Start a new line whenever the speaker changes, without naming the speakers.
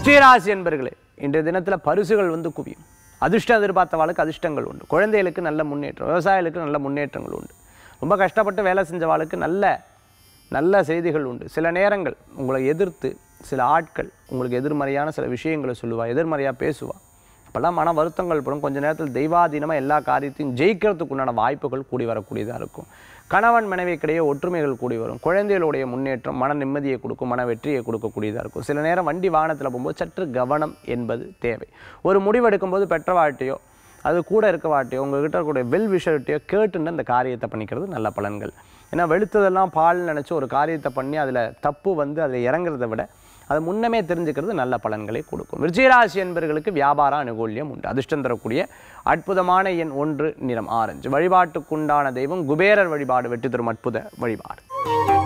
விருச்சிகராசி என்பர்களே இன்றைய தினத்தில் பரிசுகள் வந்து குவியும் அதிர்ஷ்டம் எதிர்பார்த்தவாளுக்கு அதிர்ஷ்டங்கள் உண்டு குழந்தைகளுக்கு நல்ல முன்னேற்றம் விவசாயிகளுக்கு நல்ல முன்னேற்றங்கள் உண்டு ரொம்ப கஷ்டப்பட்டு வேலை செஞ்சவாளுக்கு நல்ல நல்ல செய்திகள் உண்டு சில நேரங்கள் உங்களை எதிர்த்து சில ஆட்கள் உங்களுக்கு எதிர்மறையான சில விஷயங்களை சொல்லுவா எதிர்மறையாக பேசுவா அப்போல்லாம் மன வருத்தங்கள் படும் கொஞ்ச நேரத்தில் தெய்வாதீனமாக எல்லா காரியத்தையும் ஜெயிக்கிறதுக்கு உண்டான வாய்ப்புகள் கூடி வரக்கூடியதாக இருக்கும் கணவன் மனைவிக்கிடையே ஒற்றுமைகள் கூடி வரும் குழந்தைகளுடைய முன்னேற்றம் மன நிம்மதியை கொடுக்கும் மன வெற்றியை கொடுக்கக்கூடியதாக இருக்கும் சில நேரம் வண்டி வாகனத்தில் போகும்போது சற்று கவனம் என்பது தேவை ஒரு முடிவெடுக்கும்போது பெற்றவாட்டையோ அது கூட இருக்கவாட்டையோ உங்ககிட்ட இருக்கக்கூடிய வெல் விஷயத்தையோ கேட்டுன்னு அந்த காரியத்தை பண்ணிக்கிறது நல்ல பலன்கள் ஏன்னா வெளுத்ததெல்லாம் பால் நினச்சி ஒரு காரியத்தை பண்ணி அதில் தப்பு வந்து அதில் இறங்குறதை விட அதை முன்னமே தெரிஞ்சுக்கிறது நல்ல பலன்களை கொடுக்கும் விருச்சிகராசி என்பர்களுக்கு வியாபார அனுகூல்யம் உண்டு அதிர்ஷ்டம் தரக்கூடிய அற்புதமான எண் ஒன்று நிறம் ஆரஞ்சு வழிபாட்டுக்குண்டான தெய்வம் குபேரர் வழிபாடு வெற்றி தரும் அற்புத வழிபாடு